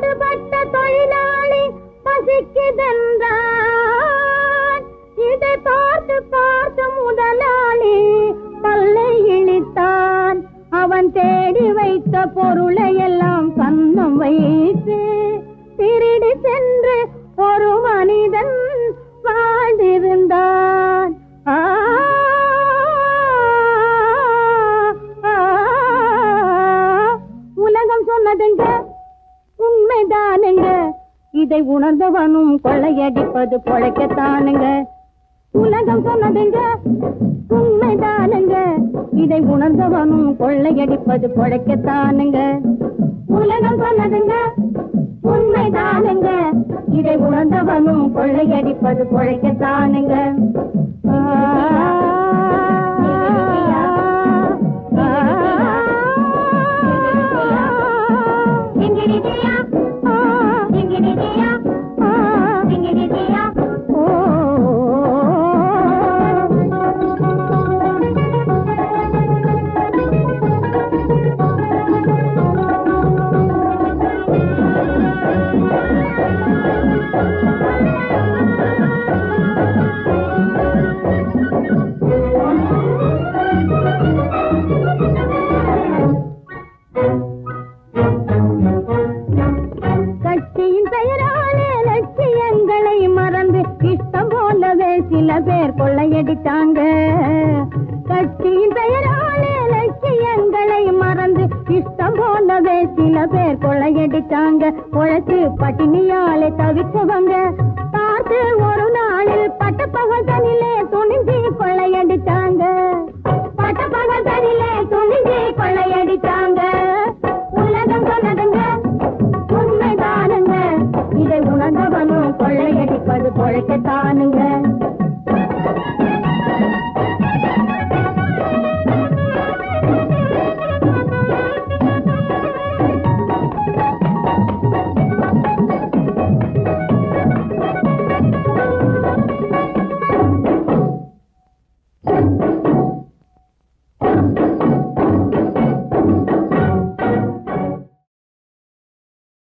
பாடுபட்ட தொழிலாளி பசிக்குதென்றான் இதை பார்த்து பார்த்து முதலாளி பல்லை இழித்தான் அவன் தேடி வைத்த பொருளை எல்லாம் கன்னம் வைத்து திருடி சென்று ஒரு மனிதன் வாழ்ந்திருந்தான் ஆ, ஆ, உலகம் சொன்னதுங்க உண்மைதானுங்க இதை உணர்ந்தவனும் கொள்ளையடிப்பது பொழைக்கத்தானுங்க உலகம் சொன்னதுங்க உண்மைதானுங்க இதை உணர்ந்தவனும் கொள்ளையடிப்பது பொழைக்கத்தானுங்க உலகம் சொன்னதுங்க உண்மைதானுங்க இதை உணர்ந்தவனும் கொள்ளையடிப்பது பொழைக்கத்தானுங்க ஆ, ஜிங்கிடிஜியா, ஜிங்கிடிஜியா, ஜிங்கிடிஜியா. கட்சியின் பெயராலே லட்சியங்களை மறந்து இஷ்டம் போலவே சில பேர் கொள்ளையடித்தாங்க கட்சியின் பெயராலே லட்சியங்களை மறந்து இஷ்டம் போலவே சில பேர் கொள்ளையடித்தாங்க உழைச்சு பட்டினியாலே தவிச்சவங்க பார்த்து ஒரு நாளில் பட்டப்பகதனிலே துணிஞ்சு